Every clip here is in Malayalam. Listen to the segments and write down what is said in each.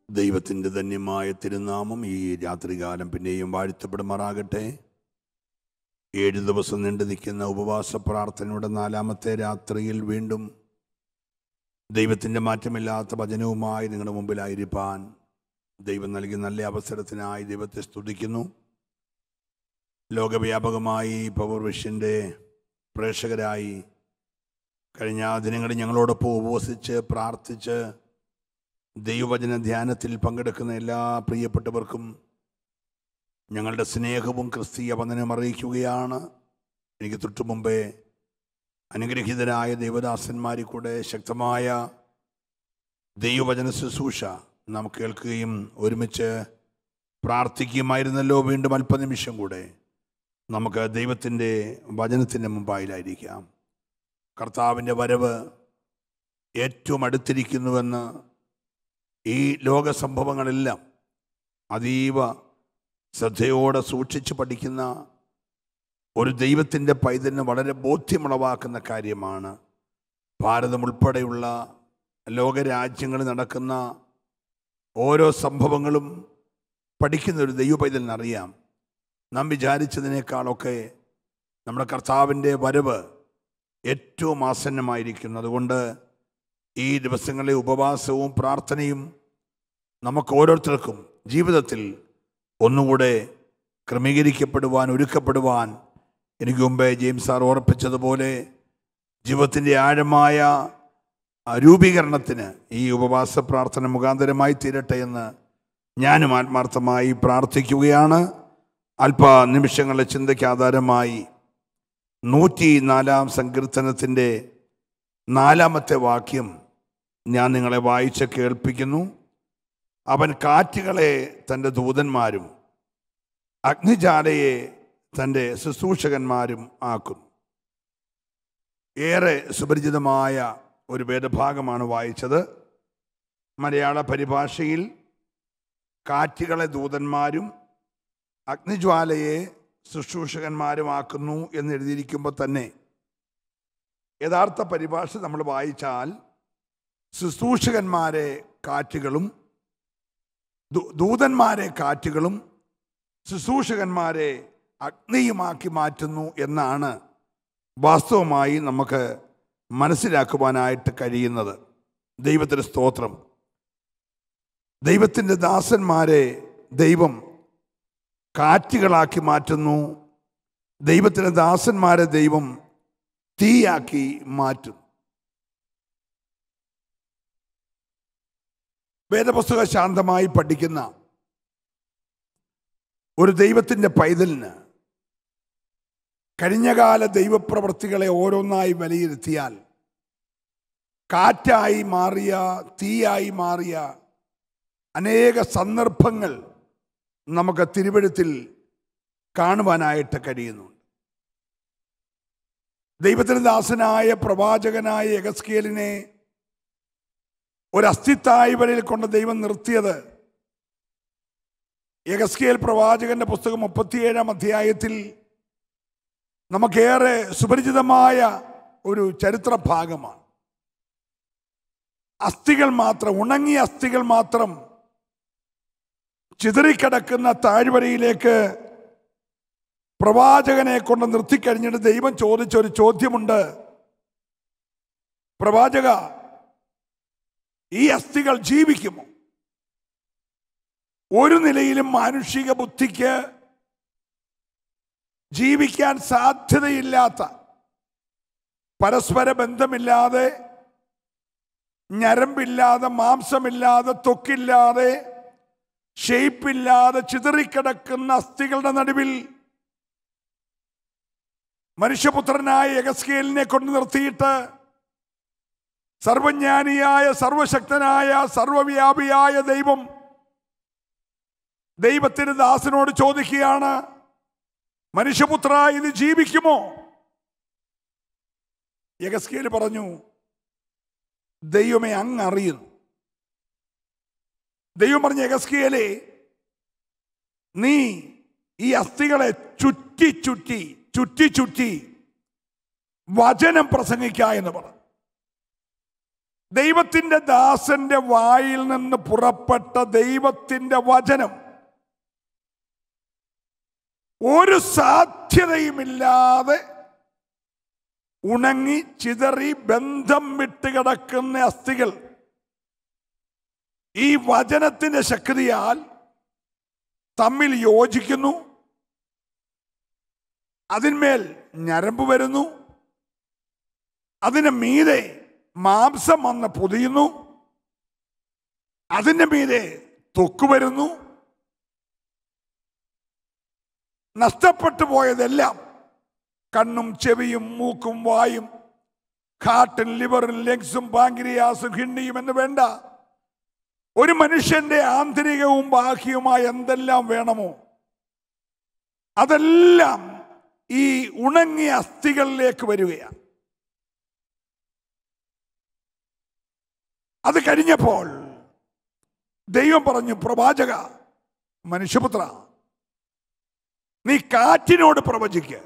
ദൈവത്തിൻ്റെ ധന്യമായ തിരുനാമം ഈ രാത്രികാലം പിന്നെയും വാഴ്ത്തപ്പെടുമാറാകട്ടെ ഏഴ് ദിവസം നീണ്ടു നിൽക്കുന്ന ഉപവാസ പ്രാർത്ഥനയുടെ നാലാമത്തെ രാത്രിയിൽ വീണ്ടും ദൈവത്തിൻ്റെ മാറ്റമില്ലാത്ത വചനവുമായി നിങ്ങളുടെ മുമ്പിലായിരിക്കാൻ ദൈവം നൽകിയ നല്ല അവസരത്തിനായി ദൈവത്തെ സ്തുതിക്കുന്നു ലോകവ്യാപകമായി പവർ വിഷൻ്റെ പ്രേക്ഷകരായി കഴിഞ്ഞ ദിനങ്ങളിൽ ഞങ്ങളോടൊപ്പം ഉപവസിച്ച് പ്രാർത്ഥിച്ച് ദൈവവചന ധ്യാനത്തിൽ പങ്കെടുക്കുന്ന എല്ലാ പ്രിയപ്പെട്ടവർക്കും ഞങ്ങളുടെ സ്നേഹവും ക്രിസ്തീയ വന്ദനം അറിയിക്കുകയാണ് എനിക്ക് തൊട്ടു മുമ്പേ അനുഗ്രഹീതരായ ദൈവദാസന്മാരിൽ കൂടെ ശക്തമായ ദൈവവചന ശുശ്രൂഷ നാം കേൾക്കുകയും ഒരുമിച്ച് പ്രാർത്ഥിക്കുമായിരുന്നല്ലോ വീണ്ടും അല്പനിമിഷം കൂടെ നമുക്ക് ദൈവത്തിൻ്റെ വചനത്തിൻ്റെ മുമ്പായിലായിരിക്കാം കർത്താവിൻ്റെ വരവ് ഏറ്റവും അടുത്തിരിക്കുന്നുവെന്ന് ഈ ലോക സംഭവങ്ങളെല്ലാം അതീവ ശ്രദ്ധയോടെ സൂക്ഷിച്ച് പഠിക്കുന്ന ഒരു ദൈവത്തിൻ്റെ പൈതലിന് വളരെ ബോധ്യമുളവാക്കുന്ന കാര്യമാണ് ഭാരതം ഉൾപ്പെടെയുള്ള ലോകരാജ്യങ്ങളിൽ നടക്കുന്ന ഓരോ സംഭവങ്ങളും പഠിക്കുന്ന ഒരു ദൈവ പൈതലിനറിയാം നാം വിചാരിച്ചതിനേക്കാളൊക്കെ നമ്മുടെ കർത്താവിൻ്റെ വരവ് ഏറ്റവും ആസന്നമായിരിക്കുന്നു അതുകൊണ്ട് ഈ ദിവസങ്ങളിലെ ഉപവാസവും പ്രാർത്ഥനയും നമുക്ക് ഓരോരുത്തർക്കും ജീവിതത്തിൽ ഒന്നുകൂടെ ക്രമീകരിക്കപ്പെടുവാൻ ഒരുക്കപ്പെടുവാൻ എനിക്ക് മുമ്പേ ജെയിംസ് സാർ ഓർപ്പിച്ചതുപോലെ ജീവിതത്തിൻ്റെ ആഴമായ ആ രൂപീകരണത്തിന് ഈ ഉപവാസ പ്രാർത്ഥന മുഖാന്തരമായി തീരട്ടെ എന്ന് ഞാനും ആത്മാർത്ഥമായി പ്രാർത്ഥിക്കുകയാണ് അല്പ നിമിഷങ്ങളുടെ ചിന്തയ്ക്ക് ആധാരമായി നൂറ്റി നാലാം സങ്കീർത്തനത്തിൻ്റെ നാലാമത്തെ വാക്യം ഞാൻ നിങ്ങളെ വായിച്ച് കേൾപ്പിക്കുന്നു അവൻ കാറ്റുകളെ തൻ്റെ ദൂതന്മാരും അഗ്നിജാലയെ തൻ്റെ ശുശ്രൂഷകന്മാരും ആക്കും ഏറെ സുപരിചിതമായ ഒരു വേദഭാഗമാണ് വായിച്ചത് മലയാള പരിഭാഷയിൽ കാറ്റുകളെ ദൂതന്മാരും അഗ്നിജ്വാലയെ ശുശ്രൂഷകന്മാരുമാക്കുന്നു എന്ന് എഴുതിയിരിക്കുമ്പോൾ തന്നെ യഥാർത്ഥ പരിഭാഷ നമ്മൾ വായിച്ചാൽ ശുശ്രൂഷകന്മാരെ കാറ്റുകളും ദൂ- ദൂതന്മാരെ കാറ്റുകളും ശുശ്രൂഷകന്മാരെ അഗ്നിയുമാക്കി മാറ്റുന്നു എന്നാണ് വാസ്തവമായി നമുക്ക് മനസ്സിലാക്കുവാനായിട്ട് കഴിയുന്നത് ദൈവത്തിന് സ്തോത്രം ദൈവത്തിൻ്റെ ദാസന്മാരെ ദൈവം കാറ്റുകളാക്കി മാറ്റുന്നു ദൈവത്തിൻ്റെ ദാസന്മാരെ ദൈവം തീയാക്കി മാറ്റും വേദപുസ്തക ശാന്തമായി പഠിക്കുന്ന ഒരു ദൈവത്തിൻ്റെ പൈതലിന് കഴിഞ്ഞകാല ദൈവപ്രവൃത്തികളെ ഓരോന്നായി വിലയിരുത്തിയാൽ കാറ്റായി മാറിയ തീയായി മാറിയ അനേക സന്ദർഭങ്ങൾ നമുക്ക് തിരുവഴുത്തിൽ കാണുവാനായിട്ട് കഴിയുന്നുണ്ട് ദൈവത്തിന് ദാസനായ പ്രവാചകനായ യഗസ്കേലിനെ ഒരു അസ്ഥിത്തായ്വരയിൽ കൊണ്ട് ദൈവം നിർത്തിയത് യഗസ്കേൽ പ്രവാചകന്റെ പുസ്തകം മുപ്പത്തിയേഴാം അധ്യായത്തിൽ നമുക്കേറെ സുപരിചിതമായ ഒരു ചരിത്ര ഭാഗമാണ് അസ്ഥികൾ മാത്രം ഉണങ്ങിയ അസ്ഥികൾ മാത്രം ചിതറിക്കിടക്കുന്ന താഴ്വരയിലേക്ക് പ്രവാചകനെ കൊണ്ട് നിർത്തിക്കഴിഞ്ഞിട്ട് ദൈവം ചോദിച്ച ഒരു ചോദ്യമുണ്ട് പ്രവാചക ഈ അസ്ഥികൾ ജീവിക്കുമോ ഒരു നിലയിലും മാനുഷിക ബുദ്ധിക്ക് ജീവിക്കാൻ സാധ്യതയില്ലാത്ത പരസ്പര ബന്ധമില്ലാതെ ഞരമ്പില്ലാതെ മാംസമില്ലാതെ തൊക്കില്ലാതെ ഷെയ്പ്പില്ലാതെ ചിതറിക്കിടക്കുന്ന അസ്ഥികളുടെ നടുവിൽ മനുഷ്യപുത്രനായ യഗസ്കേലിനെ കൊണ്ട് നിർത്തിയിട്ട് സർവജ്ഞാനിയായ സർവശക്തനായ സർവവ്യാപിയായ ദൈവം ദൈവത്തിന് ദാസനോട് ചോദിക്കുകയാണ് മനുഷ്യപുത്ര ഇത് ജീവിക്കുമോ യഗസ്കേൽ പറഞ്ഞു ദൈവമേ അങ്ങ് അറിയുന്നു ദൈവം പറഞ്ഞ യഗസ്കേലെ നീ ഈ അസ്ഥികളെ ചുറ്റി ചുറ്റി ചുറ്റി ചുറ്റി വചനം പ്രസംഗിക്ക എന്ന് പറഞ്ഞു ദൈവത്തിന്റെ ദാസന്റെ വായിൽ നിന്ന് പുറപ്പെട്ട ദൈവത്തിന്റെ വചനം ഒരു സാധ്യതയുമില്ലാതെ ഉണങ്ങി ചിതറി ബന്ധം വിട്ട് കിടക്കുന്ന അസ്ഥികൾ ഈ വചനത്തിന്റെ ശക്തിയാൽ തമ്മിൽ യോജിക്കുന്നു അതിന്മേൽ ഞരമ്പ് വരുന്നു അതിന് മീതെ മാംസം വന്ന് പൊതിയുന്നു അതിന്റെ മീതെ തൊക്ക് വരുന്നു നഷ്ടപ്പെട്ടു പോയതെല്ലാം കണ്ണും ചെവിയും മൂക്കും വായും ഹാർട്ടും ലിവറും ലങ്സും പാങ്ക്രിയാസും കിണ്ണിയും എന്ന് വേണ്ട ഒരു മനുഷ്യന്റെ ആന്തരികവും ബാഹ്യവുമായ എന്തെല്ലാം വേണമോ അതെല്ലാം ഈ ഉണങ്ങിയ അസ്ഥികളിലേക്ക് വരികയാണ് അത് കഴിഞ്ഞപ്പോൾ ദൈവം പറഞ്ഞു പ്രവാചക മനുഷ്യപുത്ര നീ കാറ്റിനോട് പ്രവചിക്കുക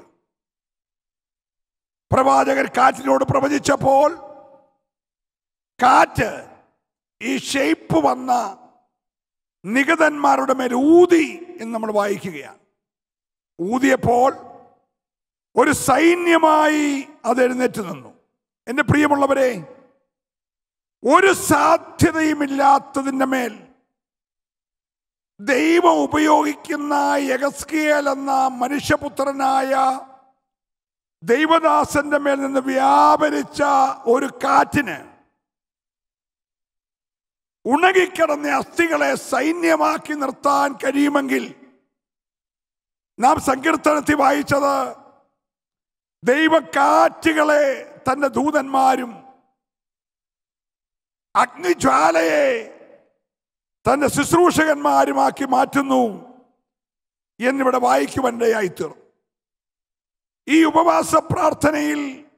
പ്രവാചകർ കാറ്റിനോട് പ്രവചിച്ചപ്പോൾ കാറ്റ് ഈ ഷേപ്പ് വന്ന നിഗതന്മാരുടെ മേൽ ഊതി എന്ന് നമ്മൾ വായിക്കുകയാണ് ഊതിയപ്പോൾ ഒരു സൈന്യമായി അത് എഴുന്നേറ്റ് നിന്നു എൻ്റെ പ്രിയമുള്ളവരെ ഒരു സാധ്യതയുമില്ലാത്തതിൻ്റെ മേൽ ദൈവം ഉപയോഗിക്കുന്ന യഗസ്കിയൽ എന്ന മനുഷ്യപുത്രനായ ദൈവദാസന്റെ മേൽ നിന്ന് വ്യാപരിച്ച ഒരു കാറ്റിന് ഉണങ്ങിക്കിടന്ന അസ്ഥികളെ സൈന്യമാക്കി നിർത്താൻ കഴിയുമെങ്കിൽ നാം സങ്കീർത്തനത്തിൽ വായിച്ചത് ദൈവക്കാറ്റുകളെ തന്റെ ദൂതന്മാരും അഗ്നിജ്വാലയെ തന്റെ ശുശ്രൂഷകന്മാരുമാക്കി മാറ്റുന്നു എന്നിവിടെ വായിക്കുവാനിടയായി തീർന്നു ഈ ഉപവാസ പ്രാർത്ഥനയിൽ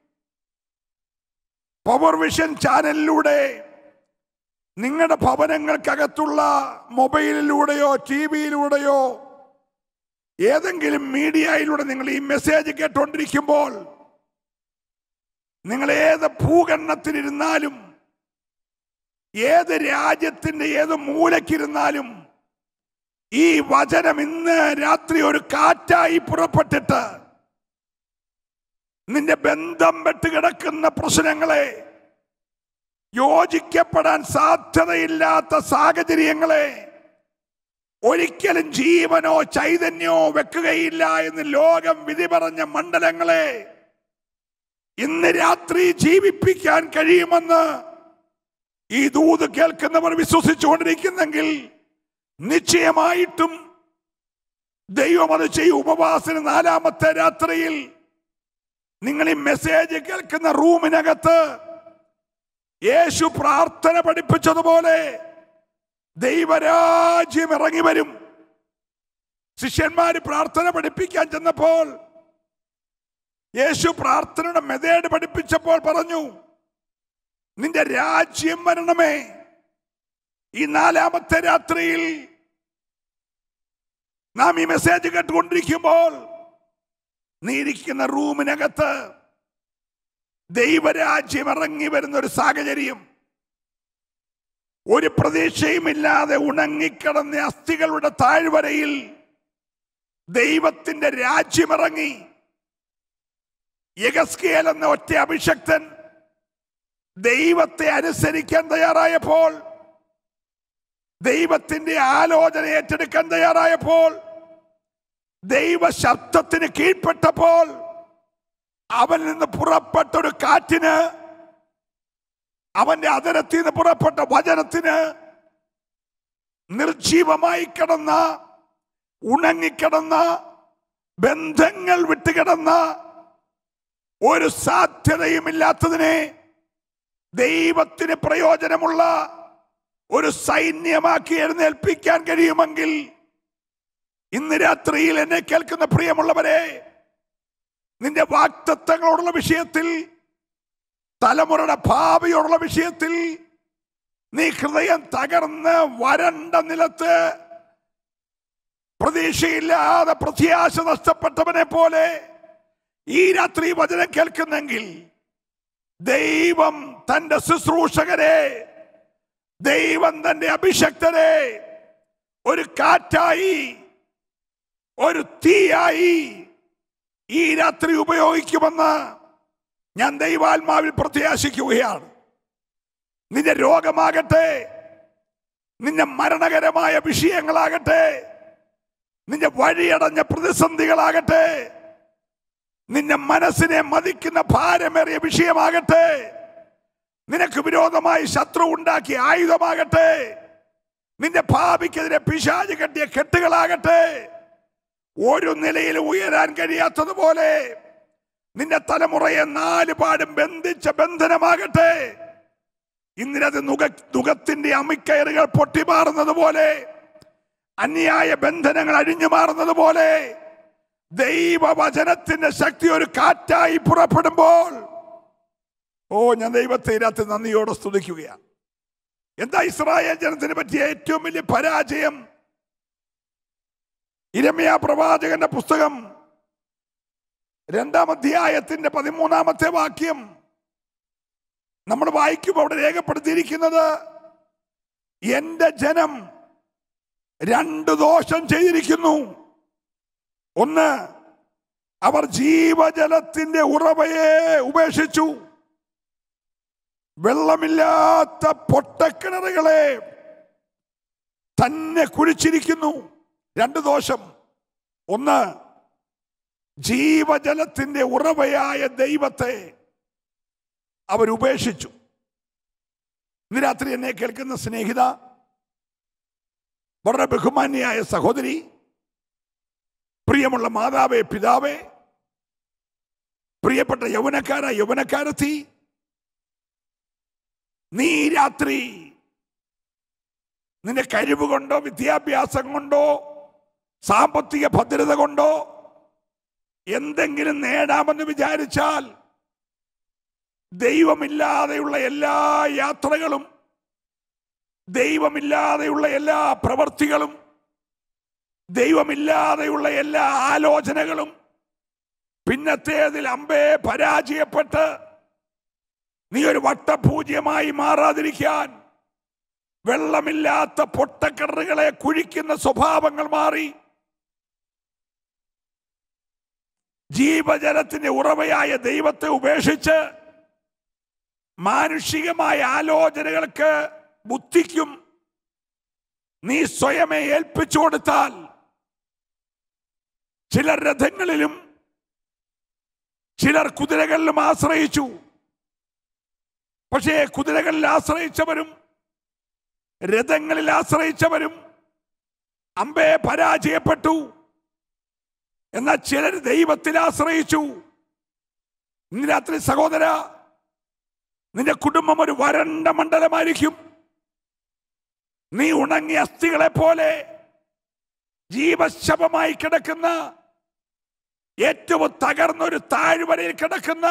പവർ വിഷൻ ചാനലിലൂടെ നിങ്ങളുടെ ഭവനങ്ങൾക്കകത്തുള്ള മൊബൈലിലൂടെയോ ടി വിയിലൂടെയോ ഏതെങ്കിലും മീഡിയയിലൂടെ നിങ്ങൾ ഈ മെസ്സേജ് കേട്ടുകൊണ്ടിരിക്കുമ്പോൾ നിങ്ങൾ ഏത് ഭൂഖണ്ഡത്തിലിരുന്നാലും ഏത് രാജ്യത്തിന്റെ ഏത് മൂലക്കിരുന്നാലും ഈ വചനം ഇന്ന് രാത്രി ഒരു കാറ്റായി പുറപ്പെട്ടിട്ട് നിന്റെ ബന്ധം വെട്ട് കിടക്കുന്ന പ്രശ്നങ്ങളെ യോജിക്കപ്പെടാൻ സാധ്യതയില്ലാത്ത സാഹചര്യങ്ങളെ ഒരിക്കലും ജീവനോ ചൈതന്യമോ വെക്കുകയില്ല എന്ന് ലോകം വിധി പറഞ്ഞ മണ്ഡലങ്ങളെ ഇന്ന് രാത്രി ജീവിപ്പിക്കാൻ കഴിയുമെന്ന് ഈ ദൂത് കേൾക്കുന്നവർ വിശ്വസിച്ചുകൊണ്ടിരിക്കുന്നെങ്കിൽ നിശ്ചയമായിട്ടും ദൈവം അത് ചെയ്യും ഉപവാസന നാലാമത്തെ രാത്രിയിൽ നിങ്ങൾ ഈ മെസ്സേജ് കേൾക്കുന്ന റൂമിനകത്ത് യേശു പ്രാർത്ഥന പഠിപ്പിച്ചതുപോലെ ദൈവരാജ്യം ഇറങ്ങി വരും ശിഷ്യന്മാര് പ്രാർത്ഥന പഠിപ്പിക്കാൻ ചെന്നപ്പോൾ യേശു പ്രാർത്ഥനയുടെ മെതേഡ് പഠിപ്പിച്ചപ്പോൾ പറഞ്ഞു നിന്റെ രാജ്യം വരണമേ ഈ നാലാമത്തെ രാത്രിയിൽ നാം ഈ മെസ്സേജ് കേട്ടുകൊണ്ടിരിക്കുമ്പോൾ നീ ഇരിക്കുന്ന റൂമിനകത്ത് ദൈവരാജ്യം ഇറങ്ങി വരുന്ന ഒരു സാഹചര്യം ഒരു പ്രതീക്ഷയുമില്ലാതെ ഉണങ്ങിക്കിടന്ന അസ്ഥികളുടെ താഴ്വരയിൽ ദൈവത്തിന്റെ രാജ്യമിറങ്ങി യഗസ്കേൽ എന്ന ഒറ്റ അഭിഷക്തൻ ദൈവത്തെ അനുസരിക്കാൻ തയ്യാറായപ്പോൾ ദൈവത്തിന്റെ ആലോചന ഏറ്റെടുക്കാൻ തയ്യാറായപ്പോൾ ദൈവ ശബ്ദത്തിന് കീഴ്പ്പെട്ടപ്പോൾ അവനിൽ നിന്ന് പുറപ്പെട്ട ഒരു കാറ്റിന് അവന്റെ അതരത്തിൽ നിന്ന് പുറപ്പെട്ട വചനത്തിന് നിർജീവമായി കിടന്ന ഉണങ്ങിക്കിടന്ന ബന്ധങ്ങൾ വിട്ടുകിടന്ന ഒരു സാധ്യതയുമില്ലാത്തതിനെ ദൈവത്തിന് പ്രയോജനമുള്ള ഒരു സൈന്യമാക്കി എഴുന്നേൽപ്പിക്കാൻ കഴിയുമെങ്കിൽ ഇന്ന് രാത്രിയിൽ എന്നെ കേൾക്കുന്ന പ്രിയമുള്ളവരെ നിന്റെ വാക്തത്വങ്ങളോടുള്ള വിഷയത്തിൽ തലമുറയുടെ ഭാവിയോടുള്ള വിഷയത്തിൽ നീ ഹൃദയം തകർന്ന് വരണ്ട നിലത്ത് പ്രതീക്ഷയില്ലാതെ പ്രത്യാശ നഷ്ടപ്പെട്ടവനെ പോലെ ഈ രാത്രി വചനം കേൾക്കുന്നെങ്കിൽ ദൈവം തന്റെ ശുശ്രൂഷകരെ ദൈവം തന്റെ അഭിഷക്തരെ ഒരു കാറ്റായി ഒരു തീയായി ഈ രാത്രി ഉപയോഗിക്കുമെന്ന് ഞാൻ ദൈവാത്മാവിൽ പ്രത്യാശിക്കുകയാണ് നിന്റെ രോഗമാകട്ടെ നിന്റെ മരണകരമായ വിഷയങ്ങളാകട്ടെ നിന്റെ വഴിയടഞ്ഞ പ്രതിസന്ധികളാകട്ടെ നിന്റെ മനസ്സിനെ മതിക്കുന്ന ഭാരമേറിയ വിഷയമാകട്ടെ നിനക്ക് വിരോധമായി ശത്രു ഉണ്ടാക്കിയ ആയുധമാകട്ടെ നിന്റെ ഭാവിക്കെതിരെ പിശാച് കെട്ടിയ കെട്ടുകളാകട്ടെ ഒരു നിലയിൽ ഉയരാൻ കഴിയാത്തതുപോലെ നിന്റെ തലമുറയെ നാല് പാടും ബന്ധിച്ച ബന്ധനമാകട്ടെ ഇന്നിനത് നുക നുഖത്തിന്റെ അമിക്കയറുകൾ പൊട്ടിമാറുന്നത് പോലെ അന്യായ ബന്ധനങ്ങൾ അഴിഞ്ഞു മാറുന്നത് പോലെ ദൈവവചനത്തിന്റെ ശക്തി ഒരു കാറ്റായി പുറപ്പെടുമ്പോൾ ഓ ഞാൻ ദൈവത്തെ ഇതിനകത്ത് നന്ദിയോടെ സ്തുതിക്കുകയാണ് എന്താ ഇസ്രായേൽ ജനത്തിന് പറ്റിയ ഏറ്റവും വലിയ പരാജയം ഇരമ്യ പ്രവാചകന്റെ പുസ്തകം രണ്ടാം അധ്യായത്തിന്റെ പതിമൂന്നാമത്തെ വാക്യം നമ്മൾ വായിക്കുമ്പോൾ അവിടെ രേഖപ്പെടുത്തിയിരിക്കുന്നത് എന്റെ ജനം രണ്ട് ദോഷം ചെയ്തിരിക്കുന്നു ഒന്ന് അവർ ജീവജലത്തിന്റെ ഉറവയെ ഉപേക്ഷിച്ചു വെള്ളമില്ലാത്ത പൊട്ടക്കിണറുകളെ തന്നെ കുഴിച്ചിരിക്കുന്നു രണ്ട് ദോഷം ഒന്ന് ജീവജലത്തിന്റെ ഉറവയായ ദൈവത്തെ അവരുപേക്ഷിച്ചു ഇന്ന് രാത്രി എന്നെ കേൾക്കുന്ന സ്നേഹിത വളരെ ബഹുമാന്യായ സഹോദരി പ്രിയമുള്ള മാതാവേ പിതാവേ പ്രിയപ്പെട്ട യൗവനക്കാര യൗവനക്കാരത്തി നീ ഈ രാത്രി നിന്റെ കഴിവ് കൊണ്ടോ വിദ്യാഭ്യാസം കൊണ്ടോ സാമ്പത്തിക ഭദ്രത കൊണ്ടോ എന്തെങ്കിലും നേടാമെന്ന് വിചാരിച്ചാൽ ദൈവമില്ലാതെയുള്ള എല്ലാ യാത്രകളും ദൈവമില്ലാതെയുള്ള എല്ലാ പ്രവർത്തികളും ദൈവമില്ലാതെയുള്ള എല്ലാ ആലോചനകളും പിന്നത്തേതിൽ അമ്പേ പരാജയപ്പെട്ട് നീ ഒരു വട്ടപൂജ്യമായി മാറാതിരിക്കാൻ വെള്ളമില്ലാത്ത പൊട്ടക്കിണറുകളെ കുഴിക്കുന്ന സ്വഭാവങ്ങൾ മാറി ജീവജലത്തിന്റെ ഉറവയായ ദൈവത്തെ ഉപേക്ഷിച്ച് മാനുഷികമായ ആലോചനകൾക്ക് ബുദ്ധിക്കും നീ സ്വയമേ ഏൽപ്പിച്ചു കൊടുത്താൽ ചിലർ രഥങ്ങളിലും ചിലർ കുതിരകളിലും ആശ്രയിച്ചു പക്ഷേ കുതിരകളിൽ ആശ്രയിച്ചവരും രഥങ്ങളിൽ ആശ്രയിച്ചവരും അമ്പേ പരാജയപ്പെട്ടു എന്നാൽ ചിലർ ദൈവത്തിൽ ആശ്രയിച്ചു ഇന്ന് രാത്രി സഹോദര നിന്റെ കുടുംബം ഒരു വരണ്ട മണ്ഡലമായിരിക്കും നീ ഉണങ്ങിയ അസ്ഥികളെ പോലെ ജീവശവമായി കിടക്കുന്ന ഏറ്റവും തകർന്ന ഒരു താഴ്വരയിൽ കിടക്കുന്ന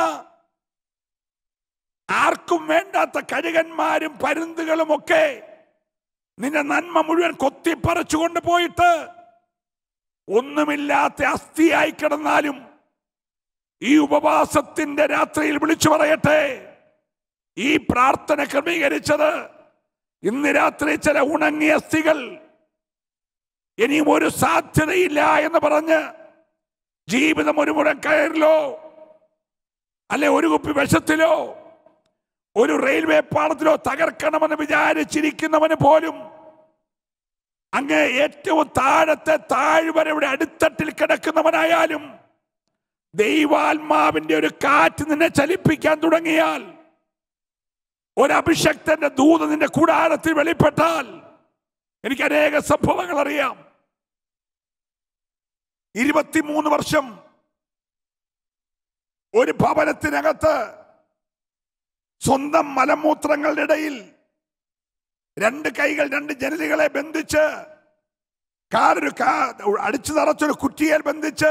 ആർക്കും വേണ്ടാത്ത കഴുകന്മാരും പരുന്തുകളും ഒക്കെ നിന്റെ നന്മ മുഴുവൻ കൊത്തിപ്പറിച്ചു കൊണ്ടുപോയിട്ട് ഒന്നുമില്ലാത്ത അസ്ഥിയായി കിടന്നാലും ഈ ഉപവാസത്തിന്റെ രാത്രിയിൽ വിളിച്ചു പറയട്ടെ ഈ പ്രാർത്ഥന ക്രമീകരിച്ചത് ഇന്ന് രാത്രി ചില ഉണങ്ങിയ അസ്ഥികൾ ഇനിയും ഒരു സാധ്യതയില്ല എന്ന് പറഞ്ഞ് ജീവിതം ഒരു മുഴം കയറിലോ അല്ലെ ഒരു കുപ്പി വിഷത്തിലോ ഒരു റെയിൽവേ പാളത്തിലോ തകർക്കണമെന്ന് വിചാരിച്ചിരിക്കുന്നവന് പോലും അങ്ങ് ഏറ്റവും താഴത്തെ താഴ്വരയുടെ അടിത്തട്ടിൽ കിടക്കുന്നവനായാലും ദൈവാത്മാവിന്റെ ഒരു കാറ്റ് നിന്നെ ചലിപ്പിക്കാൻ തുടങ്ങിയാൽ ഒരു അഭിഷക്തന്റെ ദൂത് നിന്റെ കൂടാരത്തിൽ വെളിപ്പെട്ടാൽ എനിക്ക് അനേക സംഭവങ്ങൾ അറിയാം ഇരുപത്തിമൂന്ന് വർഷം ഒരു ഭവനത്തിനകത്ത് സ്വന്തം മലമൂത്രങ്ങളുടെ ഇടയിൽ രണ്ട് കൈകൾ രണ്ട് ജനലുകളെ ബന്ധിച്ച് കാറൊരു കാ അടിച്ചു തറച്ചൊരു കുറ്റിയേൽ ബന്ധിച്ച്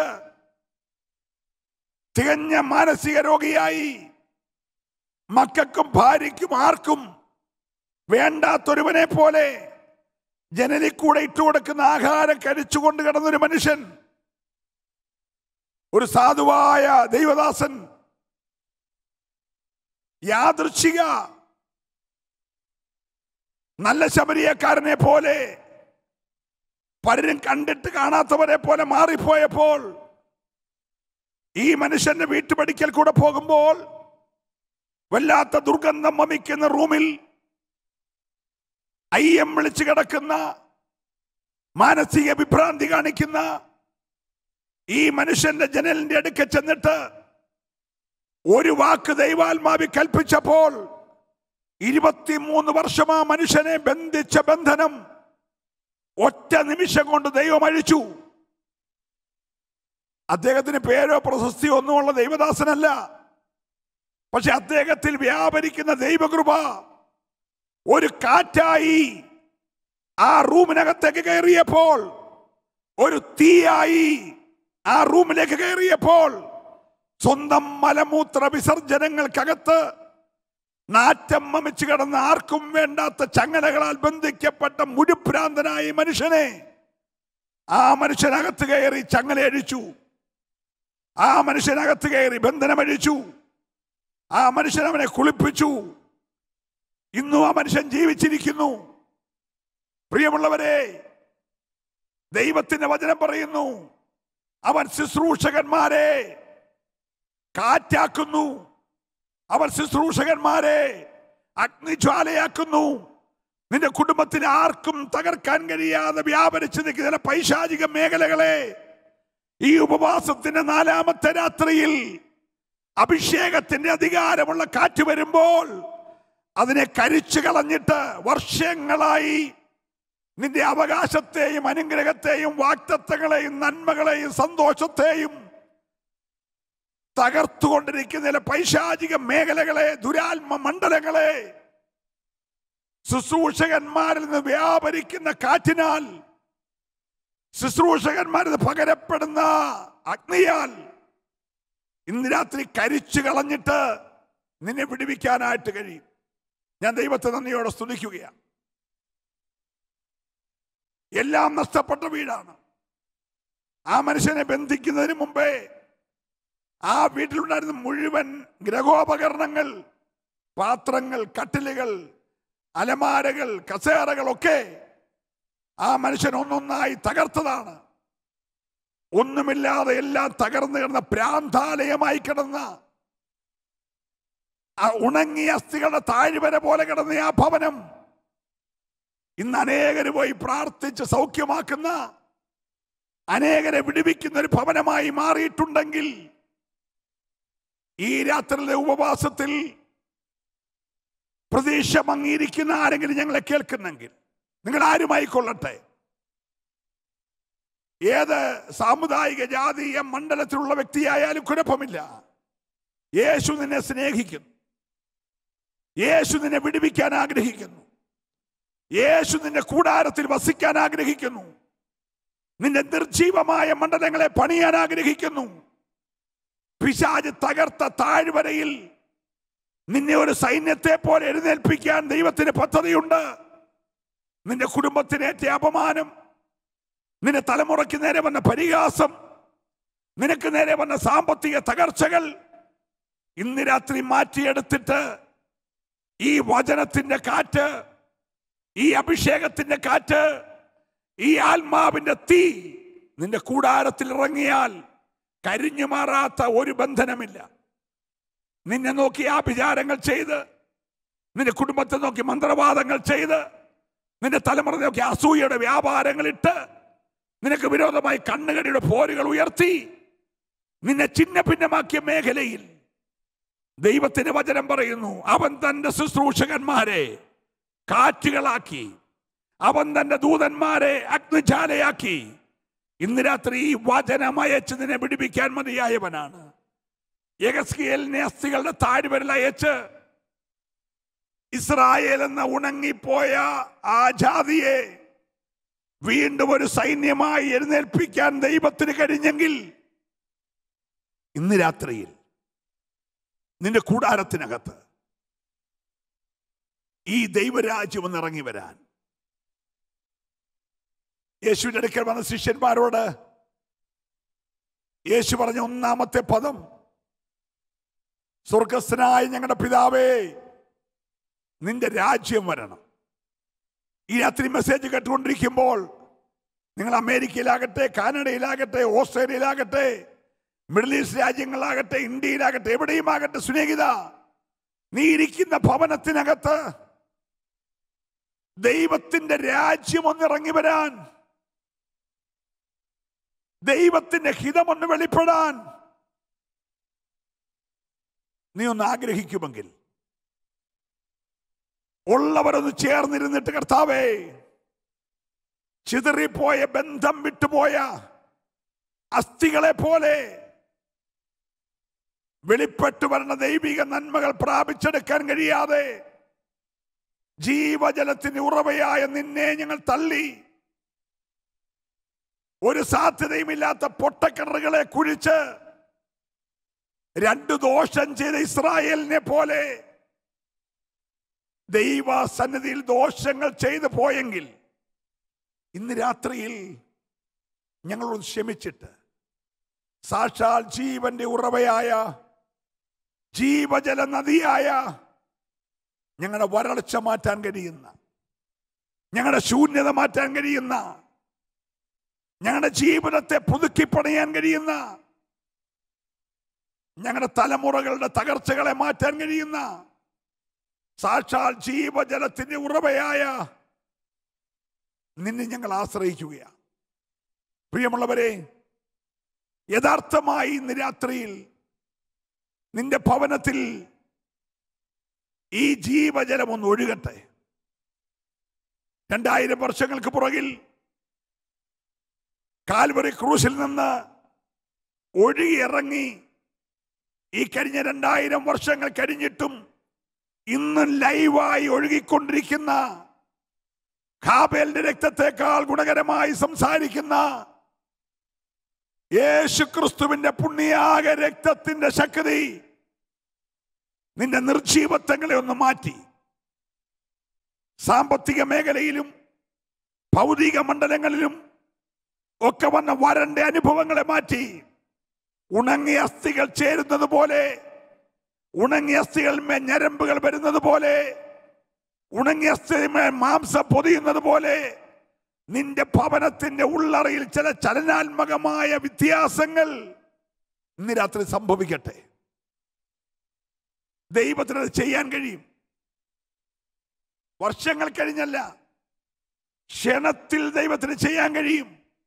തികഞ്ഞ മാനസിക രോഗിയായി മക്കൾക്കും ഭാര്യയ്ക്കും ആർക്കും വേണ്ടാത്തൊരുവനെ പോലെ ജനലിൽ കൂടെ ഇട്ടുകൊടുക്കുന്ന ആഹാരം കഴിച്ചുകൊണ്ട് കിടന്നൊരു മനുഷ്യൻ ഒരു സാധുവായ ദൈവദാസൻ യാദൃച്ഛിക നല്ല ശബരിയക്കാരനെ പോലെ പലരും കണ്ടിട്ട് കാണാത്തവരെ പോലെ മാറിപ്പോയപ്പോൾ ഈ മനുഷ്യന്റെ വീട്ടുപടിക്കൽ കൂടെ പോകുമ്പോൾ വല്ലാത്ത ദുർഗന്ധം വമിക്കുന്ന റൂമിൽ അയ്യം വിളിച്ചു കിടക്കുന്ന മാനസിക വിഭ്രാന്തി കാണിക്കുന്ന ഈ മനുഷ്യന്റെ ജനലിന്റെ അടുക്ക ചെന്നിട്ട് ഒരു വാക്ക് ദൈവാത്മാവി കൽപ്പിച്ചപ്പോൾ ഇരുപത്തിമൂന്ന് വർഷം ആ മനുഷ്യനെ ബന്ധിച്ച ബന്ധനം ഒറ്റ നിമിഷം കൊണ്ട് ദൈവം അഴിച്ചു അദ്ദേഹത്തിന് പേരോ പ്രശസ്തിയോ ഒന്നുമുള്ള ദൈവദാസനല്ല പക്ഷെ അദ്ദേഹത്തിൽ വ്യാപരിക്കുന്ന ദൈവകൃപ ഒരു കാറ്റായി ആ റൂമിനകത്തേക്ക് കയറിയപ്പോൾ ഒരു തീയായി ആ റൂമിലേക്ക് കയറിയപ്പോൾ സ്വന്തം മലമൂത്ര വിസർജനങ്ങൾക്കകത്ത് നാറ്റം മമിച്ചു കിടന്ന ആർക്കും വേണ്ടാത്ത ചങ്ങലകളാൽ ബന്ധിക്കപ്പെട്ട മുഴുഭ്രാന്തനായ ഈ മനുഷ്യനെ ആ മനുഷ്യനകത്ത് കയറി ചങ്ങല അഴിച്ചു ആ മനുഷ്യനകത്ത് കയറി ബന്ധനമഴിച്ചു ആ മനുഷ്യൻ അവനെ കുളിപ്പിച്ചു ഇന്നും ആ മനുഷ്യൻ ജീവിച്ചിരിക്കുന്നു പ്രിയമുള്ളവരെ ദൈവത്തിന്റെ വചനം പറയുന്നു അവൻ ശുശ്രൂഷകന്മാരെ കാറ്റാക്കുന്നു അവർ ശുശ്രൂഷകന്മാരെ അഗ്നിജ്വാലയാക്കുന്നു നിന്റെ കുടുംബത്തിന് ആർക്കും തകർക്കാൻ കഴിയാതെ വ്യാപരിച്ചു നിൽക്കുന്ന ചില പൈശാചിക മേഖലകളെ ഈ ഉപവാസത്തിന്റെ നാലാമത്തെ രാത്രിയിൽ അഭിഷേകത്തിന്റെ അധികാരമുള്ള കാറ്റ് വരുമ്പോൾ അതിനെ കരിച്ചു കളഞ്ഞിട്ട് വർഷങ്ങളായി നിന്റെ അവകാശത്തെയും അനുഗ്രഹത്തെയും വാക്തത്വങ്ങളെയും നന്മകളെയും സന്തോഷത്തെയും തകർത്തുകൊണ്ടിരിക്കുന്ന ചില പൈശാചിക മേഖലകളെ ദുരാത്മ മണ്ഡലങ്ങളെ ശുശ്രൂഷകന്മാരിൽ നിന്ന് വ്യാപരിക്കുന്ന കാറ്റിനാൽ ശുശ്രൂഷകന്മാരിൽ നിന്ന് പകരപ്പെടുന്ന അഗ്നിയാൽ ഇന്ന് രാത്രി കരിച്ചു കളഞ്ഞിട്ട് നിന്നെ വിടുവിക്കാനായിട്ട് കഴിയും ഞാൻ ദൈവത്തെ നന്ദിയോടെ സ്തുതിക്കുകയാണ് എല്ലാം നഷ്ടപ്പെട്ട വീടാണ് ആ മനുഷ്യനെ ബന്ധിക്കുന്നതിന് മുമ്പേ ആ വീട്ടിലുണ്ടായിരുന്ന മുഴുവൻ ഗ്രഹോപകരണങ്ങൾ പാത്രങ്ങൾ കട്ടിലുകൾ അലമാരകൾ കസേരകളൊക്കെ ആ മനുഷ്യൻ ഒന്നൊന്നായി തകർത്തതാണ് ഒന്നുമില്ലാതെ എല്ലാം തകർന്നു കിടന്ന പ്രാന്താലയമായി കിടന്ന ആ ഉണങ്ങിയ അസ്ഥികളുടെ താഴ്വര പോലെ കിടന്ന ആ ഭവനം ഇന്ന് അനേകര് പോയി പ്രാർത്ഥിച്ച് സൗഖ്യമാക്കുന്ന അനേകരെ വിടുവിക്കുന്ന ഒരു ഭവനമായി മാറിയിട്ടുണ്ടെങ്കിൽ ഈ രാത്രിയിലെ ഉപവാസത്തിൽ പ്രതീക്ഷ മങ്ങിയിരിക്കുന്ന ആരെങ്കിലും ഞങ്ങളെ കേൾക്കുന്നെങ്കിൽ നിങ്ങൾ ആരുമായിക്കൊള്ളട്ടെ ഏത് സാമുദായിക ജാതീയ മണ്ഡലത്തിലുള്ള വ്യക്തിയായാലും കുഴപ്പമില്ല യേശു നിന്നെ സ്നേഹിക്കുന്നു യേശു നിന്നെ വിടുവിക്കാൻ ആഗ്രഹിക്കുന്നു യേശു നിന്റെ കൂടാരത്തിൽ വസിക്കാൻ ആഗ്രഹിക്കുന്നു നിന്റെ നിർജീവമായ മണ്ഡലങ്ങളെ പണിയാൻ ആഗ്രഹിക്കുന്നു പിശാജ് തകർത്ത താഴ്വരയിൽ നിന്നെ ഒരു സൈന്യത്തെ പോലെ എഴുന്നേൽപ്പിക്കാൻ ദൈവത്തിന് പദ്ധതിയുണ്ട് നിന്റെ കുടുംബത്തിനേറ്റ അപമാനം നിന്റെ തലമുറയ്ക്ക് നേരെ വന്ന പരിഹാസം നിനക്ക് നേരെ വന്ന സാമ്പത്തിക തകർച്ചകൾ ഇന്ന് രാത്രി മാറ്റിയെടുത്തിട്ട് ഈ വചനത്തിന്റെ കാറ്റ് ഈ അഭിഷേകത്തിന്റെ കാറ്റ് ഈ ആത്മാവിന്റെ തീ നിന്റെ കൂടാരത്തിൽ ഇറങ്ങിയാൽ കരിഞ്ഞു മാറാത്ത ഒരു ബന്ധനമില്ല നിന്നെ നോക്കി ആഭിചാരങ്ങൾ ചെയ്ത് നിന്റെ കുടുംബത്തെ നോക്കി മന്ത്രവാദങ്ങൾ ചെയ്ത് നിന്റെ തലമുറ നോക്കി അസൂയയുടെ വ്യാപാരങ്ങൾ ഇട്ട് നിനക്ക് വിരോധമായി കണ്ണുകടിയുടെ പോരുകൾ ഉയർത്തി നിന്നെ ചിന്ന ഭിന്നമാക്കിയ മേഖലയിൽ ദൈവത്തിന്റെ വചനം പറയുന്നു അവൻ തന്റെ ശുശ്രൂഷകന്മാരെ കാറ്റുകളാക്കി അവൻ തന്റെ ദൂതന്മാരെ അഗ്നിജാലയാക്കി ഇന്ന് രാത്രി ഈ വചനം അയച്ച് നിന്നെ പിടിപ്പിക്കാൻ മതിയായവനാണ് യഗസ്കിയലിനെ അസ്ഥികളുടെ താഴ്വരൽ അയച്ച് ഇസ്രായേൽ എന്ന ഉണങ്ങിപ്പോയ ആ ജാതിയെ വീണ്ടും ഒരു സൈന്യമായി എഴുന്നേൽപ്പിക്കാൻ ദൈവത്തിന് കഴിഞ്ഞെങ്കിൽ ഇന്ന് രാത്രിയിൽ നിന്റെ കൂടാരത്തിനകത്ത് ഈ ദൈവരാജ്യം ഒന്ന് ഇറങ്ങി വരാൻ യേശുവിന്റെ അടുക്കൽ വന്ന ശിഷ്യന്മാരോട് യേശു പറഞ്ഞ ഒന്നാമത്തെ പദം സ്വർഗസ്ഥനായ ഞങ്ങളുടെ പിതാവേ നിന്റെ രാജ്യം വരണം ഈ രാത്രി മെസ്സേജ് കേട്ടുകൊണ്ടിരിക്കുമ്പോൾ നിങ്ങൾ അമേരിക്കയിലാകട്ടെ കാനഡയിലാകട്ടെ ഓസ്ട്രേലിയയിലാകട്ടെ മിഡിൽ ഈസ്റ്റ് രാജ്യങ്ങളിലാകട്ടെ ഇന്ത്യയിലാകട്ടെ എവിടെയുമാകട്ടെ സ്നേഹിത നീ ഇരിക്കുന്ന ഭവനത്തിനകത്ത് ദൈവത്തിന്റെ രാജ്യം ഒന്നിറങ്ങി വരാൻ ദൈവത്തിന്റെ ഹിതമൊന്ന് വെളിപ്പെടാൻ നീ ഒന്ന് ആഗ്രഹിക്കുമെങ്കിൽ ഉള്ളവരൊന്ന് ചേർന്നിരുന്നിട്ട് കർത്താവേ ചിതറിപ്പോയ ബന്ധം വിട്ടുപോയ അസ്ഥികളെ പോലെ വെളിപ്പെട്ടു വരുന്ന ദൈവിക നന്മകൾ പ്രാപിച്ചെടുക്കാൻ കഴിയാതെ ജീവജലത്തിന് ഉറവയായ നിന്നെ ഞങ്ങൾ തള്ളി ഒരു സാധ്യതയുമില്ലാത്ത പൊട്ടക്കിണറുകളെ കുഴിച്ച് രണ്ടു ദോഷം ചെയ്ത ഇസ്രായേലിനെ പോലെ ദൈവ സന്നിധിയിൽ ദോഷങ്ങൾ ചെയ്തു പോയെങ്കിൽ ഇന്ന് രാത്രിയിൽ ഞങ്ങളൊന്ന് ക്ഷമിച്ചിട്ട് സാക്ഷാൽ ജീവന്റെ ഉറവയായ ജീവജല നദിയായ ഞങ്ങളുടെ വരൾച്ച മാറ്റാൻ കഴിയുന്ന ഞങ്ങളുടെ ശൂന്യത മാറ്റാൻ കഴിയുന്ന ഞങ്ങളുടെ ജീവിതത്തെ പുതുക്കിപ്പണിയാൻ കഴിയുന്ന ഞങ്ങളുടെ തലമുറകളുടെ തകർച്ചകളെ മാറ്റാൻ കഴിയുന്ന സാക്ഷാൽ ജീവജലത്തിന്റെ ഉറവയായ നിന്നെ ഞങ്ങൾ ആശ്രയിക്കുകയാണ് പ്രിയമുള്ളവരെ യഥാർത്ഥമായി ഇന്ന് രാത്രിയിൽ നിന്റെ ഭവനത്തിൽ ഈ ജീവജലം ഒന്ന് ഒഴുകട്ടെ രണ്ടായിരം വർഷങ്ങൾക്ക് പുറകിൽ കാൽവറി ക്രൂശിൽ നിന്ന് ഒഴുകിയിറങ്ങി ഈ കഴിഞ്ഞ രണ്ടായിരം വർഷങ്ങൾ കഴിഞ്ഞിട്ടും ഇന്നും ലൈവായി ഒഴുകിക്കൊണ്ടിരിക്കുന്ന ഖാബേലിന്റെ രക്തത്തെക്കാൾ ഗുണകരമായി സംസാരിക്കുന്ന യേശു ക്രിസ്തുവിന്റെ പുണ്യാക രക്തത്തിന്റെ ശക്തി നിന്റെ നിർജീവത്വങ്ങളെ ഒന്ന് മാറ്റി സാമ്പത്തിക മേഖലയിലും ഭൗതിക മണ്ഡലങ്ങളിലും ഒക്കെ വന്ന വരണ്ട അനുഭവങ്ങളെ മാറ്റി ഉണങ്ങിയ അസ്ഥികൾ ചേരുന്നത് പോലെ ഉണങ്ങിയ അസ്ഥികളിന്മേൽ ഞരമ്പുകൾ വരുന്നത് പോലെ ഉണങ്ങിയ അസ്ഥിമേൽ മാംസം പൊതിയുന്നത് പോലെ നിന്റെ ഭവനത്തിന്റെ ഉള്ളറയിൽ ചില ചലനാത്മകമായ വ്യത്യാസങ്ങൾ ഇന്ന് രാത്രി സംഭവിക്കട്ടെ ദൈവത്തിന് അത് ചെയ്യാൻ കഴിയും വർഷങ്ങൾ കഴിഞ്ഞല്ല ക്ഷണത്തിൽ ദൈവത്തിന് ചെയ്യാൻ കഴിയും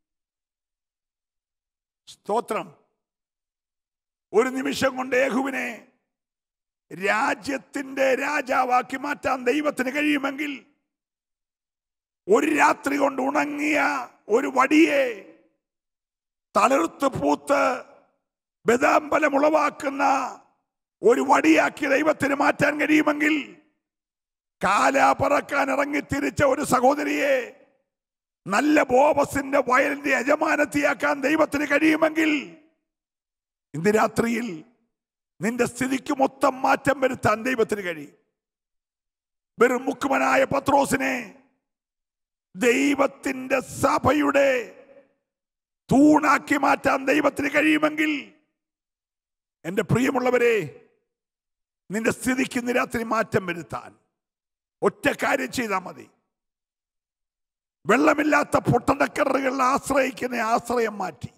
സ്തോത്രം ഒരു നിമിഷം കൊണ്ട് യേഹുവിനെ രാജ്യത്തിന്റെ രാജാവാക്കി മാറ്റാൻ ദൈവത്തിന് കഴിയുമെങ്കിൽ ഒരു രാത്രി കൊണ്ട് ഉണങ്ങിയ ഒരു വടിയെ തളിർത്ത് പൂത്ത് ബദാമ്പലം ഉളവാക്കുന്ന ഒരു വടിയാക്കി ദൈവത്തിന് മാറ്റാൻ കഴിയുമെങ്കിൽ കാല പറക്കാൻ ഇറങ്ങി തിരിച്ച ഒരു സഹോദരിയെ നല്ല ബോബസിന്റെ വയലിന്റെ യജമാനത്തിയാക്കാൻ ദൈവത്തിന് കഴിയുമെങ്കിൽ ഇന്ന് രാത്രിയിൽ നിന്റെ സ്ഥിതിക്ക് മൊത്തം മാറ്റം വരുത്താൻ ദൈവത്തിന് കഴിയും വെറും മുക്കുമനായ പത്രോസിനെ ദൈവത്തിന്റെ സഭയുടെ തൂണാക്കി മാറ്റാൻ ദൈവത്തിന് കഴിയുമെങ്കിൽ എൻ്റെ പ്രിയമുള്ളവരെ നിന്റെ സ്ഥിതിക്ക് ഇന്ന് രാത്രി മാറ്റം വരുത്താൻ ഒറ്റ കാര്യം ചെയ്താൽ മതി വെള്ളമില്ലാത്ത പൊട്ടണക്കിണറുകളിൽ ആശ്രയിക്കുന്ന ആശ്രയം മാറ്റി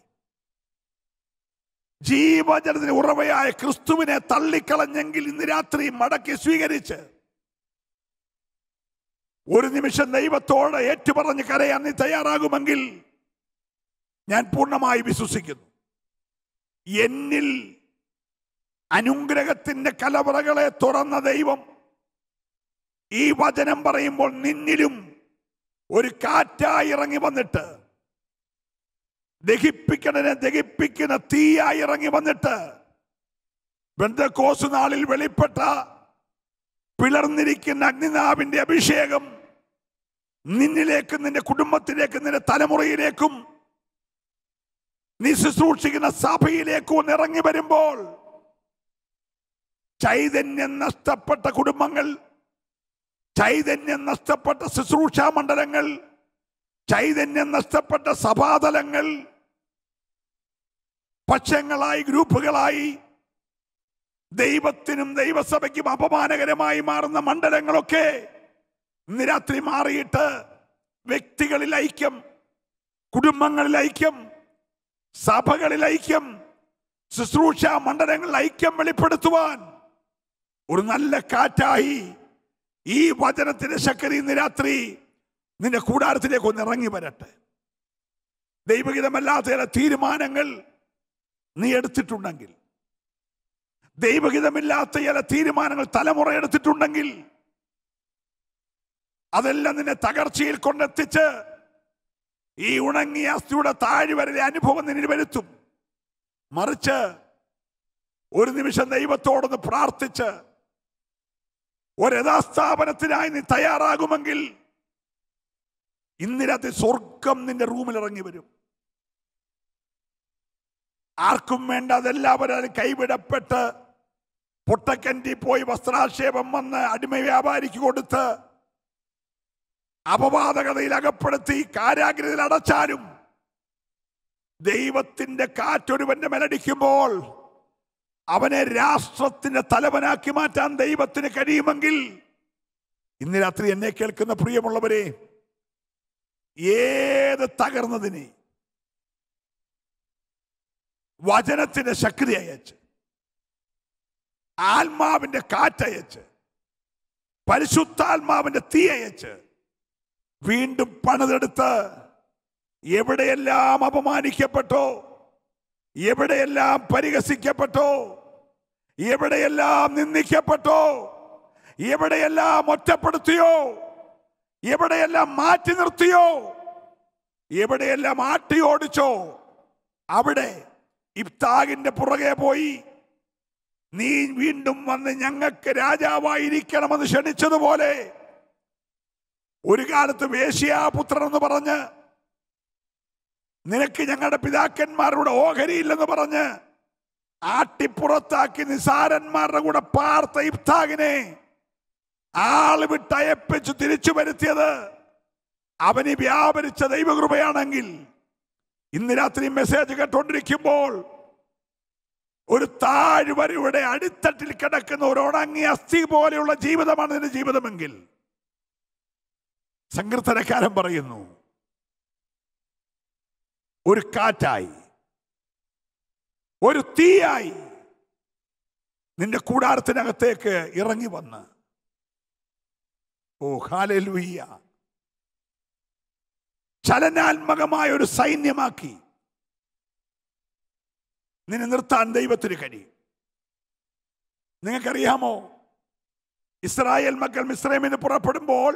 ജീവജലത്തിന് ഉറവയായ ക്രിസ്തുവിനെ തള്ളിക്കളഞ്ഞെങ്കിൽ ഇന്ന് രാത്രി മടക്കി സ്വീകരിച്ച് ഒരു നിമിഷം ദൈവത്തോട് ഏറ്റുപറഞ്ഞ് കരയാൻ നീ തയ്യാറാകുമെങ്കിൽ ഞാൻ പൂർണ്ണമായി വിശ്വസിക്കുന്നു എന്നിൽ അനുഗ്രഹത്തിന്റെ കലവറകളെ തുറന്ന ദൈവം ഈ വചനം പറയുമ്പോൾ നിന്നിലും ഒരു കാറ്റായി ഇറങ്ങി വന്നിട്ട് ദഹിപ്പിക്കണനെ ദഹിപ്പിക്കുന്ന തീയായി ഇറങ്ങി വന്നിട്ട് ബന്ധക്കോസ് നാളിൽ വെളിപ്പെട്ട പിളർന്നിരിക്കുന്ന അഗ്നിനാവിന്റെ അഭിഷേകം നിന്നിലേക്കും നിന്റെ കുടുംബത്തിലേക്കും നിന്റെ തലമുറയിലേക്കും നീ ശുശ്രൂഷിക്കുന്ന സഭയിലേക്കും ഒന്ന് ഇറങ്ങി വരുമ്പോൾ ചൈതന്യം നഷ്ടപ്പെട്ട കുടുംബങ്ങൾ ചൈതന്യം നഷ്ടപ്പെട്ട ശുശ്രൂഷാ മണ്ഡലങ്ങൾ ചൈതന്യം നഷ്ടപ്പെട്ട സഭാതലങ്ങൾ പക്ഷങ്ങളായി ഗ്രൂപ്പുകളായി ദൈവത്തിനും ദൈവസഭയ്ക്കും അപമാനകരമായി മാറുന്ന മണ്ഡലങ്ങളൊക്കെ ഇന്ന് രാത്രി മാറിയിട്ട് വ്യക്തികളിൽ ഐക്യം കുടുംബങ്ങളിൽ ഐക്യം സഭകളിൽ ഐക്യം ശുശ്രൂഷ മണ്ഡലങ്ങളിൽ ഐക്യം വെളിപ്പെടുത്തുവാൻ ഒരു നല്ല കാറ്റായി ഈ വചനത്തിന്റെ ശക്തി ഇന്ന് രാത്രി നിന്റെ കൂടാരത്തിലേക്ക് ഒന്ന് ഇറങ്ങി വരട്ടെ ദൈവഹിതമല്ലാത്ത ചില തീരുമാനങ്ങൾ നീ എടുത്തിട്ടുണ്ടെങ്കിൽ ദൈവഹിതമില്ലാത്ത ചില തീരുമാനങ്ങൾ തലമുറ എടുത്തിട്ടുണ്ടെങ്കിൽ അതെല്ലാം നിന്നെ തകർച്ചയിൽ കൊണ്ടെത്തിച്ച് ഈ ഉണങ്ങിയ അസ്ഥിയുടെ താഴ്വരയിലെ അനുഭവം നിന്നിൽ വരുത്തും മറിച്ച് ഒരു നിമിഷം ദൈവത്തോടൊന്ന് പ്രാർത്ഥിച്ച് ഒരു യഥാസ്ഥാപനത്തിനായി നീ തയ്യാറാകുമെങ്കിൽ ഇന്നിരത്തെ സ്വർഗം നിന്റെ റൂമിൽ ഇറങ്ങി വരും ആർക്കും വേണ്ട അതെല്ലാവരും കൈവിടപ്പെട്ട് പൊട്ടക്കൻറ്റി പോയി വസ്ത്രാക്ഷേപം വന്ന് അടിമ വ്യാപാരിക്ക് കൊടുത്ത് അപവാദകതയിൽ അകപ്പെടുത്തി കാരാഗ്രഹത്തിൽ അടച്ചാലും ദൈവത്തിന്റെ കാറ്റൊരുവന്റെ മേലടിക്കുമ്പോൾ അവനെ രാഷ്ട്രത്തിന്റെ തലവനാക്കി മാറ്റാൻ ദൈവത്തിന് കഴിയുമെങ്കിൽ ഇന്ന് രാത്രി എന്നെ കേൾക്കുന്ന പ്രിയമുള്ളവരെ ഏത് തകർന്നതിനെ വചനത്തിന്റെ ശക്തി അയച്ച് ആത്മാവിന്റെ കാറ്റയച്ച് പരിശുദ്ധാത്മാവിന്റെ തീ അയച്ച് വീണ്ടും പണിതെടുത്ത് എവിടെയെല്ലാം അപമാനിക്കപ്പെട്ടോ എവിടെയെല്ലാം പരിഹസിക്കപ്പെട്ടോ എവിടെയെല്ലാം നിന്ദിക്കപ്പെട്ടോ എവിടെയെല്ലാം ഒറ്റപ്പെടുത്തിയോ എവിടെയെല്ലാം മാറ്റി നിർത്തിയോ എവിടെയെല്ലാം ആട്ടി ഓടിച്ചോ അവിടെ ഇബ്താഗിന്റെ പുറകെ പോയി നീ വീണ്ടും വന്ന് ഞങ്ങൾക്ക് രാജാവായിരിക്കണമെന്ന് ക്ഷണിച്ചതുപോലെ ഒരു കാലത്ത് വേശ്യാപുത്രൻ എന്ന് പറഞ്ഞ് നിനക്ക് ഞങ്ങളുടെ പിതാക്കന്മാരുടെ ഓഹരിയില്ലെന്ന് പറഞ്ഞ് ആട്ടിപ്പുറത്താക്കി നിസാരന്മാരുടെ കൂടെ പാർത്ത ഇബ്താഗിനെ ആള് വിട്ടയപ്പിച്ച് തിരിച്ചു വരുത്തിയത് അവന് വ്യാപരിച്ച ദൈവകൃപയാണെങ്കിൽ ഇന്ന് രാത്രി മെസ്സേജ് കേട്ടോണ്ടിരിക്കുമ്പോൾ ഒരു താഴ്വരയുടെ അടിത്തട്ടിൽ കിടക്കുന്ന ഒരു ഉണങ്ങിയ അസ്ഥി പോലെയുള്ള ജീവിതമാണ് നിന്റെ ജീവിതമെങ്കിൽ സങ്കീർത്തനക്കാരൻ പറയുന്നു ഒരു കാറ്റായി ഒരു തീയായി നിന്റെ കൂടാരത്തിനകത്തേക്ക് ഇറങ്ങി വന്ന് ഓ ഹാലലുയ്യ ചലനാത്മകമായ ഒരു സൈന്യമാക്കി നിന്നെ നിർത്താൻ ദൈവത്തിന് കഴിയും നിങ്ങൾക്കറിയാമോ ഇസ്രായേൽ മക്കൾ മിസ്രൈമിന് പുറപ്പെടുമ്പോൾ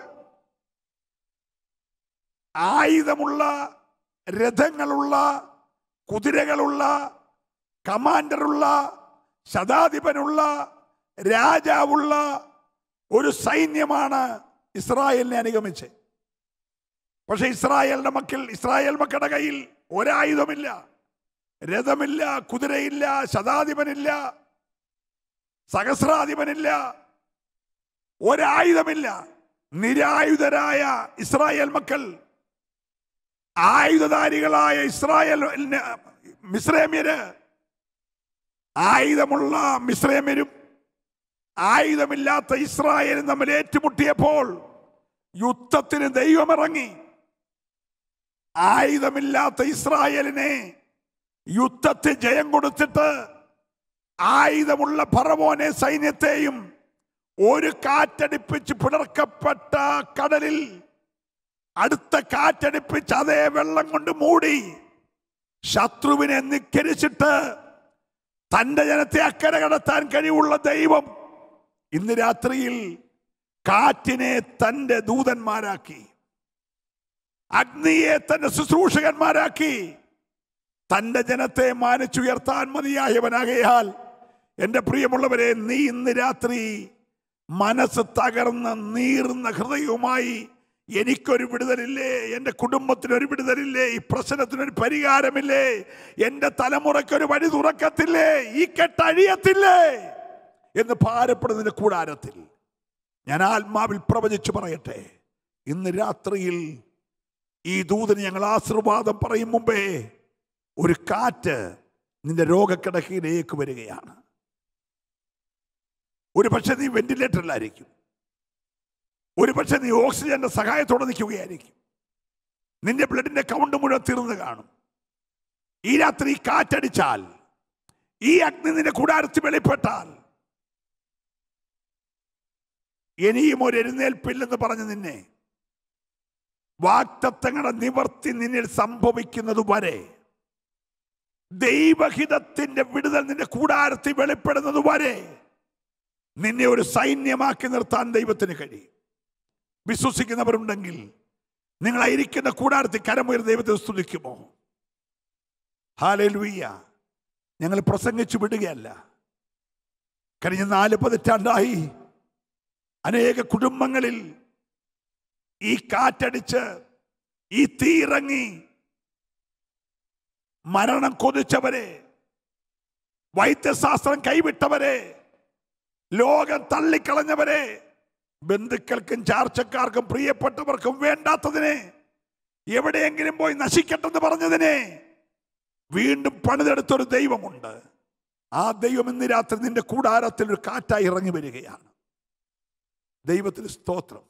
ആയുധമുള്ള രഥങ്ങളുള്ള കുതിരകളുള്ള കമാൻഡറുള്ള ശതാധിപനുള്ള രാജാവുള്ള ഒരു സൈന്യമാണ് ഇസ്രായേലിനെ അനുഗമിച്ച് പക്ഷെ ഇസ്രായേലിന്റെ മക്കൾ ഇസ്രായേൽ മക്കളുടെ കയ്യിൽ ഒരായുധമില്ല രഥമില്ല കുതിരയില്ല ശതാധിപനില്ല സഹസ്രാധിപനില്ല ഒരായുധമില്ല നിരായുധരായ ഇസ്രായേൽ മക്കൾ ആയുധധാരികളായ ഇസ്രായേൽ മിശ്രേമ്യര് ആയുധമുള്ള മിശ്രേമ്യരും ആയുധമില്ലാത്ത ഇസ്രായേലും തമ്മിൽ ഏറ്റുമുട്ടിയപ്പോൾ യുദ്ധത്തിന് ദൈവമിറങ്ങി ആയുധമില്ലാത്ത ഇസ്രായേലിനെ യുദ്ധത്തിൽ ജയം കൊടുത്തിട്ട് ആയുധമുള്ള ഫറവോനെ സൈന്യത്തെയും ഒരു കാറ്റടിപ്പിച്ച് പിളർക്കപ്പെട്ട കടലിൽ അടുത്ത കാറ്റടിപ്പിച്ച് അതേ വെള്ളം കൊണ്ട് മൂടി ശത്രുവിനെ നിക്കരിച്ചിട്ട് തന്റെ ജനത്തെ അക്കരെ കടത്താൻ കഴിവുള്ള ദൈവം ഇന്ന് രാത്രിയിൽ കാറ്റിനെ തന്റെ ദൂതന്മാരാക്കി അഗ്നിയെ തന്റെ ശുശ്രൂഷകന്മാരാക്കി തന്റെ ജനത്തെ മാനിച്ചുയർത്താൻ മതിയായവനാകയാൽ എൻ്റെ പ്രിയമുള്ളവരെ നീ ഇന്ന് രാത്രി മനസ്സ് തകർന്ന് നീറുന്ന ഹൃദയവുമായി എനിക്കൊരു വിടുതലില്ലേ എൻ്റെ കുടുംബത്തിനൊരു വിടുതലില്ലേ ഈ പ്രശ്നത്തിനൊരു പരിഹാരമില്ലേ എൻ്റെ തലമുറയ്ക്കൊരു വഴി തുറക്കത്തില്ലേ ഈ കെട്ടഴിയത്തില്ലേ എന്ന് ഭാരപ്പെടുന്നതിന് കൂടാരത്തിൽ ഞാൻ ആത്മാവിൽ പ്രവചിച്ചു പറയട്ടെ ഇന്ന് രാത്രിയിൽ ഈ ദൂതന് ഞങ്ങൾ ആശീർവാദം പറയും മുമ്പേ ഒരു കാറ്റ് നിന്റെ രോഗക്കിടക്കയിലേക്ക് വരികയാണ് ഒരു പക്ഷെ നീ വെന്റിലേറ്ററിലായിരിക്കും ഒരു പക്ഷെ നീ ഓക്സിജന്റെ സഹായത്തോടെ നിൽക്കുകയായിരിക്കും നിന്റെ ബ്ലഡിന്റെ കൗണ്ട് മുഴുവൻ തീർന്നു കാണും ഈ രാത്രി കാറ്റടിച്ചാൽ ഈ അഗ്നി നിന്റെ കൂടാരത്തിൽ വെളിപ്പെട്ടാൽ ഇനിയും ഒരു എഴുന്നേൽപ്പില്ലെന്ന് പറഞ്ഞ് നിന്നെ വാക്തത്വങ്ങളുടെ നിവർത്തി നിന്നിൽ സംഭവിക്കുന്നത് വരെ ദൈവഹിതത്തിന്റെ വിടുതൽ നിന്റെ കൂടാരത്തിൽ വെളിപ്പെടുന്നത് വരെ നിന്നെ ഒരു സൈന്യമാക്കി നിർത്താൻ ദൈവത്തിന് കഴിയും വിശ്വസിക്കുന്നവരുണ്ടെങ്കിൽ നിങ്ങളായിരിക്കുന്ന കൂടാരത്തിൽ കരമുയർ ദൈവത്തെ സ്തുതിക്കുമോ ഹാലലുയ്യ ഞങ്ങൾ പ്രസംഗിച്ചു വിടുകയല്ല കഴിഞ്ഞ നാല് പതിറ്റാണ്ടായി അനേക കുടുംബങ്ങളിൽ ഈ കാറ്റടിച്ച് ഈ തീയിറങ്ങി മരണം കൊതിച്ചവരെ വൈദ്യശാസ്ത്രം കൈവിട്ടവരെ ലോകം തള്ളിക്കളഞ്ഞവരെ ബന്ധുക്കൾക്കും ചാർച്ചക്കാർക്കും പ്രിയപ്പെട്ടവർക്കും വേണ്ടാത്തതിനെ എവിടെയെങ്കിലും പോയി നശിക്കട്ടെന്ന് പറഞ്ഞതിനെ വീണ്ടും പണിതെടുത്തൊരു ദൈവമുണ്ട് ആ ദൈവം ഇന്ന് രാത്രി നിന്റെ കൂടാരത്തിൽ ഒരു കാറ്റായി ഇറങ്ങി വരികയാണ് ദൈവത്തിന് സ്തോത്രം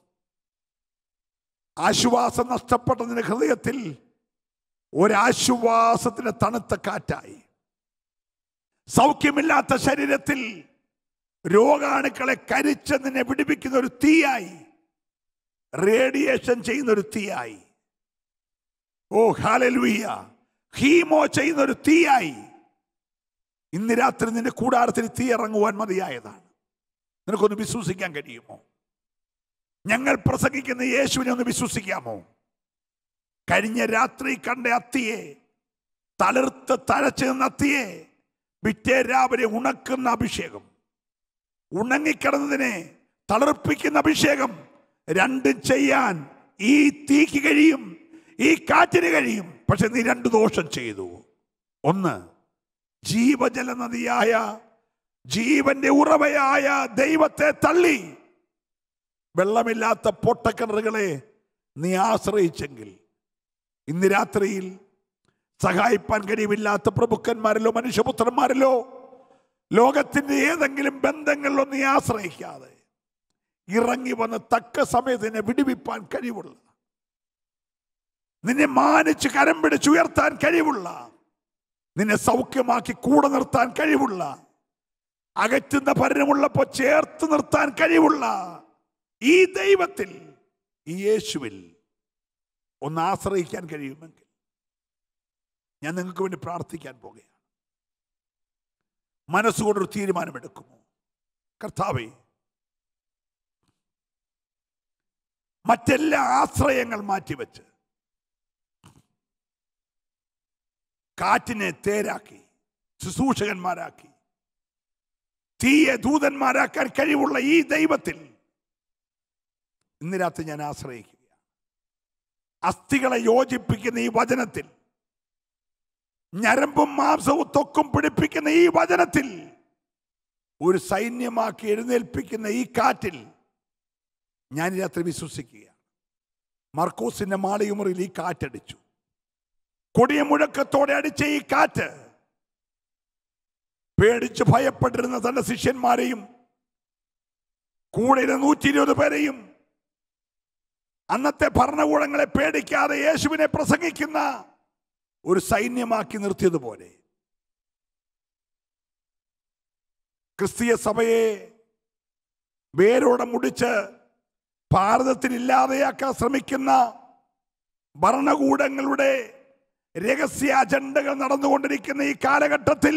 ആശ്വാസം നഷ്ടപ്പെട്ട നിന്റെ ഹൃദയത്തിൽ ഒരാശ്വാസത്തിന് തണുത്ത കാറ്റായി സൗഖ്യമില്ലാത്ത ശരീരത്തിൽ രോഗാണുക്കളെ കരിച്ച് നിന്നെ പിടിപ്പിക്കുന്ന ഒരു തീയായി റേഡിയേഷൻ ചെയ്യുന്ന ഒരു തീയായി ഓ ഹാലലുയ്യ ഹീമോ ചെയ്യുന്ന ഒരു തീയായി ഇന്ന് രാത്രി നിന്റെ കൂടാരത്തിൽ തീ ഇറങ്ങുവാൻ മതിയായതാണ് നിനക്കൊന്ന് വിശ്വസിക്കാൻ കഴിയുമോ ഞങ്ങൾ പ്രസംഗിക്കുന്ന യേശുവിനെ ഒന്ന് വിശ്വസിക്കാമോ കഴിഞ്ഞ രാത്രി കണ്ട അത്തിയെ തളിർത്ത് തഴച്ചു നിന്ന അത്തിയെ പിറ്റേ രാവിലെ ഉണക്കുന്ന അഭിഷേകം ഉണങ്ങിക്കിടന്നതിനെ തളർപ്പിക്കുന്ന അഭിഷേകം രണ്ടും ചെയ്യാൻ ഈ തീക്ക് കഴിയും ഈ കാറ്റിന് കഴിയും പക്ഷെ നീ രണ്ട് ദോഷം ചെയ്തു ഒന്ന് ജീവജല നദിയായ ജീവന്റെ ഉറവയായ ദൈവത്തെ തള്ളി വെള്ളമില്ലാത്ത പൊട്ടക്കിണറുകളെ നീ ആശ്രയിച്ചെങ്കിൽ ഇന്ന് രാത്രിയിൽ സഹായിപ്പാൻ കഴിവില്ലാത്ത പ്രഭുക്കന്മാരിലോ മനുഷ്യപുത്രന്മാരിലോ ലോകത്തിന്റെ ഏതെങ്കിലും ബന്ധങ്ങളിലോ നീ ആശ്രയിക്കാതെ ഇറങ്ങി വന്ന് തക്ക സമയത്ത് നിന്നെ വിടുവിപ്പാൻ കഴിവുള്ള നിന്നെ മാനിച്ച് കരം പിടിച്ചുയർത്താൻ കഴിവുള്ള നിന്നെ സൗഖ്യമാക്കി കൂടെ നിർത്താൻ കഴിവുള്ള അകറ്റുന്ന ഭരണമുള്ളപ്പോ ചേർത്ത് നിർത്താൻ കഴിവുള്ള ഈ ദൈവത്തിൽ ഈ യേശുവിൽ ഒന്ന് ആശ്രയിക്കാൻ കഴിയുമെങ്കിൽ ഞാൻ നിങ്ങൾക്ക് വേണ്ടി പ്രാർത്ഥിക്കാൻ പോകുകയാണ് മനസ്സുകൊണ്ടൊരു തീരുമാനമെടുക്കുമോ കർത്താവേ മറ്റെല്ലാ ആശ്രയങ്ങൾ മാറ്റിവെച്ച് കാറ്റിനെ തേരാക്കി ശുശ്രൂഷകന്മാരാക്കി തീയെ ദൂതന്മാരാക്കാൻ കഴിവുള്ള ഈ ദൈവത്തിൽ ഇന്ന് രാത്രി ഞാൻ ആശ്രയിക്കുകയാണ് അസ്ഥികളെ യോജിപ്പിക്കുന്ന ഈ വചനത്തിൽ ഞരമ്പും മാംസവും തൊക്കും പിടിപ്പിക്കുന്ന ഈ വചനത്തിൽ ഒരു സൈന്യമാക്കി എഴുന്നേൽപ്പിക്കുന്ന ഈ കാറ്റിൽ ഞാൻ ഈ രാത്രി വിശ്വസിക്കുകയാണ് മർക്കോസിന്റെ മാളികമുറിയിൽ ഈ കാറ്റടിച്ചു കൊടിയ മുഴക്കത്തോടെ അടിച്ച ഈ കാറ്റ് പേടിച്ച് ഭയപ്പെട്ടിരുന്ന തന്റെ ശിഷ്യന്മാരെയും കൂടെ നൂറ്റി ഇരുപത് പേരെയും അന്നത്തെ ഭരണകൂടങ്ങളെ പേടിക്കാതെ യേശുവിനെ പ്രസംഗിക്കുന്ന ഒരു സൈന്യമാക്കി നിർത്തിയതുപോലെ ക്രിസ്തീയ സഭയെ വേരോടെ മുടിച്ച് ഭാരതത്തിൽ ഇല്ലാതെയാക്കാൻ ശ്രമിക്കുന്ന ഭരണകൂടങ്ങളുടെ രഹസ്യ അജണ്ടകൾ നടന്നുകൊണ്ടിരിക്കുന്ന ഈ കാലഘട്ടത്തിൽ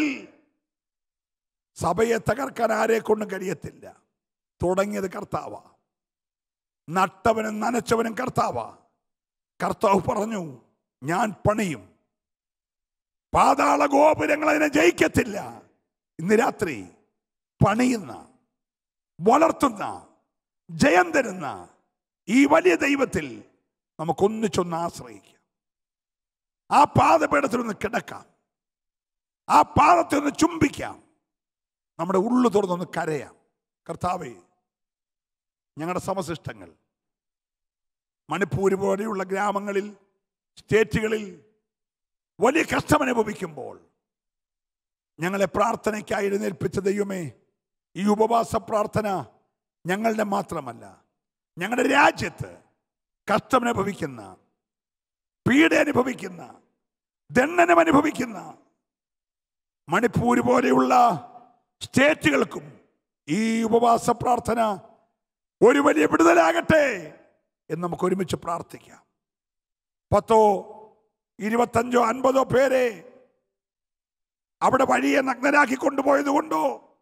സഭയെ തകർക്കാൻ ആരെ കൊണ്ടും കഴിയത്തില്ല തുടങ്ങിയത് കർത്താവ നട്ടവനും നനച്ചവനും കർത്താവ കർത്താവ് പറഞ്ഞു ഞാൻ പണിയും പാതാള ഗോപുരങ്ങൾ അതിനെ ജയിക്കത്തില്ല ഇന്ന് രാത്രി പണിയുന്ന വളർത്തുന്ന ജയം തരുന്ന ഈ വലിയ ദൈവത്തിൽ നമുക്കൊന്നിച്ചൊന്ന് ആശ്രയിക്കാം ആ പാദപീഠത്തിൽ ഒന്ന് കിടക്കാം ആ പാദത്തെ ഒന്ന് ചുംബിക്കാം നമ്മുടെ ഉള്ളു തുറന്നൊന്ന് കരയാം കർത്താവേ ഞങ്ങളുടെ സമശിഷ്ടങ്ങൾ മണിപ്പൂർ പോലെയുള്ള ഗ്രാമങ്ങളിൽ സ്റ്റേറ്റുകളിൽ വലിയ കഷ്ടം അനുഭവിക്കുമ്പോൾ ഞങ്ങളെ പ്രാർത്ഥനയ്ക്കായി എഴുന്നേൽപ്പിച്ച ദൈവമേ ഈ ഉപവാസ പ്രാർത്ഥന ഞങ്ങളുടെ മാത്രമല്ല ഞങ്ങളുടെ രാജ്യത്ത് കഷ്ടമനുഭവിക്കുന്ന പീഡ അനുഭവിക്കുന്ന ദണ്ഡനം അനുഭവിക്കുന്ന മണിപ്പൂർ പോലെയുള്ള സ്റ്റേറ്റുകൾക്കും ഈ ഉപവാസ പ്രാർത്ഥന ഒരു വലിയ വിടുതലാകട്ടെ എന്ന് നമുക്ക് ഒരുമിച്ച് പ്രാർത്ഥിക്കാം പത്തോ ഇരുപത്തഞ്ചോ അൻപതോ പേരെ അവിടെ വഴിയെ നഗ്നരാക്കി കൊണ്ടുപോയത് കൊണ്ടോ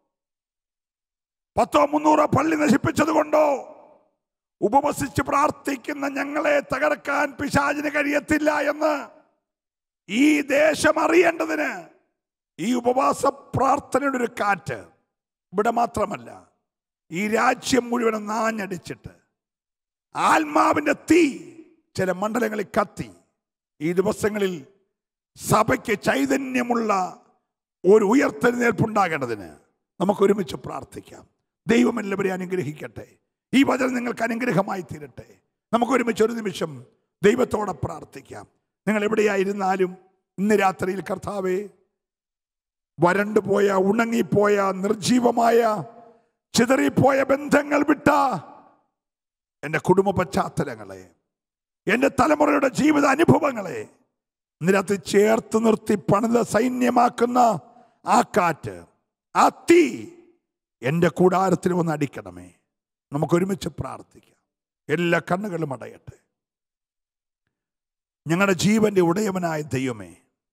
പത്തോ മുന്നൂറോ പള്ളി നശിപ്പിച്ചത് കൊണ്ടോ ഉപവസിച്ച് പ്രാർത്ഥിക്കുന്ന ഞങ്ങളെ തകർക്കാൻ പിശാചിന് കഴിയത്തില്ല എന്ന് ഈ ദേശം അറിയേണ്ടതിന് ഈ ഉപവാസ പ്രാർത്ഥനയുടെ ഒരു കാറ്റ് ഇവിടെ മാത്രമല്ല ഈ രാജ്യം മുഴുവൻ നാഞ്ഞടിച്ചിട്ട് ആത്മാവിൻ്റെ തീ ചില മണ്ഡലങ്ങളിൽ കത്തി ഈ ദിവസങ്ങളിൽ സഭയ്ക്ക് ചൈതന്യമുള്ള ഒരു ഉയർത്തെഴുന്നേൽപ്പുണ്ടാകേണ്ടതിന് നമുക്ക് ഒരുമിച്ച് പ്രാർത്ഥിക്കാം ദൈവം എല്ലാവരെയും അനുഗ്രഹിക്കട്ടെ ഈ വചനം നിങ്ങൾക്ക് അനുഗ്രഹമായി തീരട്ടെ നമുക്ക് ഒരുമിച്ച് ഒരു നിമിഷം ദൈവത്തോടെ പ്രാർത്ഥിക്കാം നിങ്ങൾ എവിടെയായിരുന്നാലും ഇന്ന് രാത്രിയിൽ കർത്താവേ വരണ്ടു പോയ ഉണങ്ങിപ്പോയ നിർജീവമായ ചിതറിപ്പോയ ബന്ധങ്ങൾ വിട്ട എൻ്റെ കുടുംബ പശ്ചാത്തലങ്ങളെ എൻ്റെ തലമുറയുടെ ജീവിത അനുഭവങ്ങളെ ഇതിനകത്ത് ചേർത്ത് നിർത്തി പണിത സൈന്യമാക്കുന്ന ആ കാറ്റ് ആ തീ എൻ്റെ കൂടാരത്തിൽ വന്ന് അടിക്കണമേ നമുക്ക് ഒരുമിച്ച് പ്രാർത്ഥിക്കാം എല്ലാ കണ്ണുകളും അടയട്ടെ ഞങ്ങളുടെ ജീവന്റെ ഉടയവനായ ദൈവമേ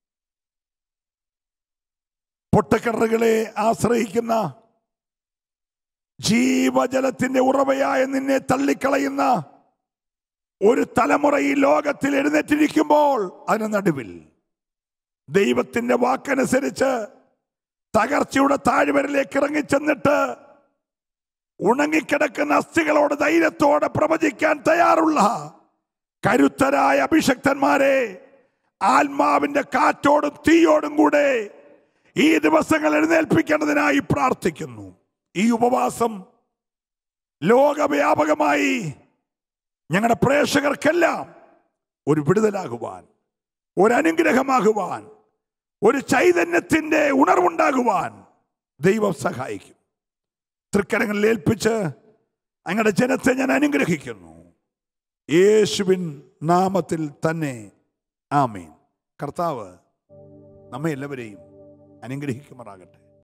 പൊട്ടക്കിണറുകളെ ആശ്രയിക്കുന്ന ജീവജലത്തിന്റെ ഉറവയായ നിന്നെ തള്ളിക്കളയുന്ന ഒരു തലമുറ ഈ ലോകത്തിൽ എഴുന്നേറ്റിരിക്കുമ്പോൾ അതിന് നടുവിൽ ദൈവത്തിന്റെ വാക്കനുസരിച്ച് തകർച്ചയുടെ താഴ്വരയിലേക്ക് ഇറങ്ങിച്ചെന്നിട്ട് ഉണങ്ങിക്കിടക്കുന്ന അസ്ഥികളോട് ധൈര്യത്തോടെ പ്രവചിക്കാൻ തയ്യാറുള്ള കരുത്തരായ അഭിഷക്തന്മാരെ ആത്മാവിന്റെ കാറ്റോടും തീയോടും കൂടെ ഈ ദിവസങ്ങൾ എഴുന്നേൽപ്പിക്കേണ്ടതിനായി പ്രാർത്ഥിക്കുന്നു ഈ ഉപവാസം ലോകവ്യാപകമായി ഞങ്ങളുടെ പ്രേക്ഷകർക്കെല്ലാം ഒരു വിടുതലാകുവാൻ ഒരു അനുഗ്രഹമാകുവാൻ ഒരു ചൈതന്യത്തിന്റെ ഉണർവുണ്ടാകുവാൻ ദൈവം സഹായിക്കും തൃക്കരങ്ങളിൽ ഏൽപ്പിച്ച് അങ്ങയുടെ ജനത്തെ ഞാൻ അനുഗ്രഹിക്കുന്നു യേശുവിൻ നാമത്തിൽ തന്നെ ആമീൻ കർത്താവ് നമ്മെ എല്ലാവരെയും അനുഗ്രഹിക്കുമാറാകട്ടെ